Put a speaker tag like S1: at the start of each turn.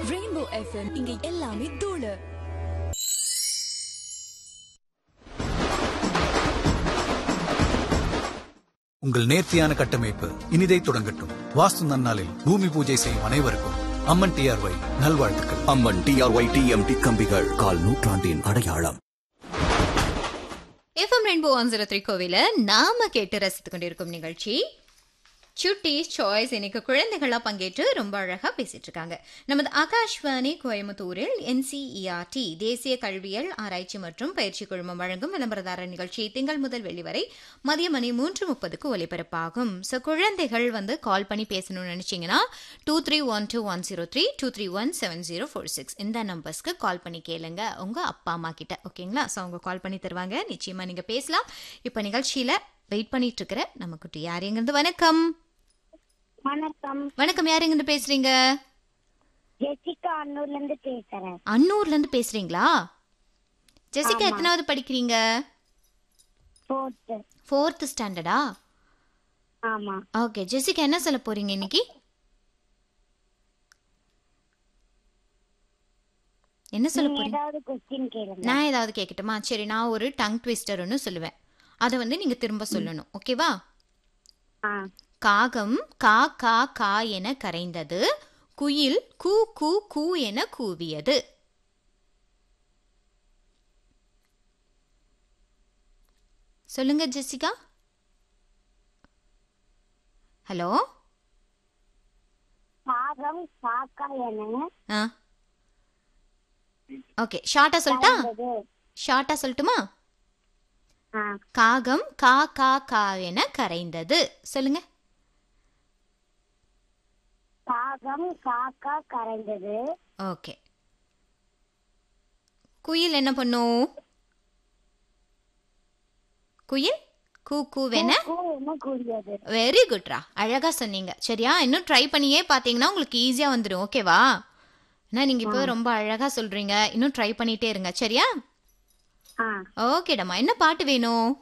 S1: Rainbow FM இங்க எல்லாமே தூளு
S2: உங்கள் நேர்த்தியான கட்டமைப்பு இனிதை தொடங்கட்டும் வாஸ்து நன்னாளில் பூமி பூஜை செய்யும் அனைவருக்கும் அம்மன் டிஆர்ஒய் நல்வாழ்த்துக்கள்
S3: அம்மன் டிஆர்ஒய் டிஎம்டி கம்பிகள் கால் நூற்றாண்டின் அடையாளம்
S4: FM rainbow one zero three கோவில நாம கேட்டு ரசித்துக் கொண்டிருக்கும் நிகழ்ச்சி சுட்டீஸ் சாய்ஸ் இன்னைக்கு குழந்தைகளா பங்கேற்று ரொம்ப அழகா பேசிட்டு இருக்காங்க நமது ஆகாஷ்வாணி கோயம்புத்தூரில் என்சிஇஆர்டி தேசிய கல்வியல் ஆராய்ச்சி மற்றும் பயிற்சி குழுமம் வழங்கும் விளம்பரதார நிகழ்ச்சி திங்கள் முதல் வெள்ளி வரை மதிய மணி மூன்று முப்பதுக்கு ஒலிபரப்பாகும் ஸோ குழந்தைகள் வந்து கால் பண்ணி பேசணும்னு நினைச்சீங்கன்னா two three one two one zero three two three one seven zero four six இந்த நம்பர்ஸ்க்கு கால் பண்ணி கேளுங்க உங்க அப்பா அம்மா கிட்ட ஓகேங்களா ஸோ அவங்க கால் பண்ணி தருவாங்க நிச்சயமா நீங்க பேசலாம் இப்போ நிகழ்ச்சியில வெயிட் பண்ணிட்டு இருக்கிற நம்ம குட்டி யார் எங்கிருந்து வணக்கம்
S5: வணக்கம்
S4: வணக்கம் யார் எங்கிருந்து பேசுறீங்க
S5: ஜெசிகா அன்னூர்ல இருந்து பேசுறேன்
S4: அன்னூர்ல இருந்து பேசுறீங்களா ஜெசிகா எத்தனாவது படிக்கிறீங்க
S5: ஃபோர்த்து
S4: ஃபோர்த் ஸ்டாண்டர்டா
S5: ஆமா
S4: ஓகே ஜெசிகா என்ன சொல்ல போறீங்க இன்னைக்கு என்ன சொல்ல
S5: நீங்க
S4: போறீங்க
S5: ஏதாவது கொஸ்டின் கேளுங்க
S4: நான் ஏதாவது கேட்கட்டுமா சரி நான் ஒரு டங் ட்விஸ்டர்னு சொல்லுவேன் அதை வந்து நீங்க திரும்ப சொல்லணும் ஓகேவா
S5: ஆ
S4: காகம் கா கா கா என கரைந்தது குயில் கூ கூ கூ என கூவியது சொல்லுங்க ஜெசிகா ஹலோ
S5: காகம் காக்கா என
S4: ஆ ஓகே ஷார்ட்டா சொல்லட்டா
S5: கரைந்தது.
S4: ஷார்ட்டா சொல்லட்டுமா
S5: ஆ
S4: காகம் கா கா கா என கரைந்தது சொல்லுங்க
S5: காகம் காக்கா கரைந்தது
S4: ஓகே குயில் என்ன பண்ணும் குயில் கூ கூவென
S5: கூ என்ன கூறியது
S4: வெரி குட்ரா அழகா சொன்னீங்க சரியா இன்னும் ட்ரை பண்ணியே பார்த்தீங்கன்னா உங்களுக்கு ஈஸியா வந்துடும் ஓகேவா ஏன்னா நீங்க இப்போ ரொம்ப அழகா சொல்றீங்க இன்னும் ட்ரை பண்ணிட்டே இருங்க சரியா
S5: ஆ
S4: ஓகேடம்மா என்ன பாட்டு வேணும்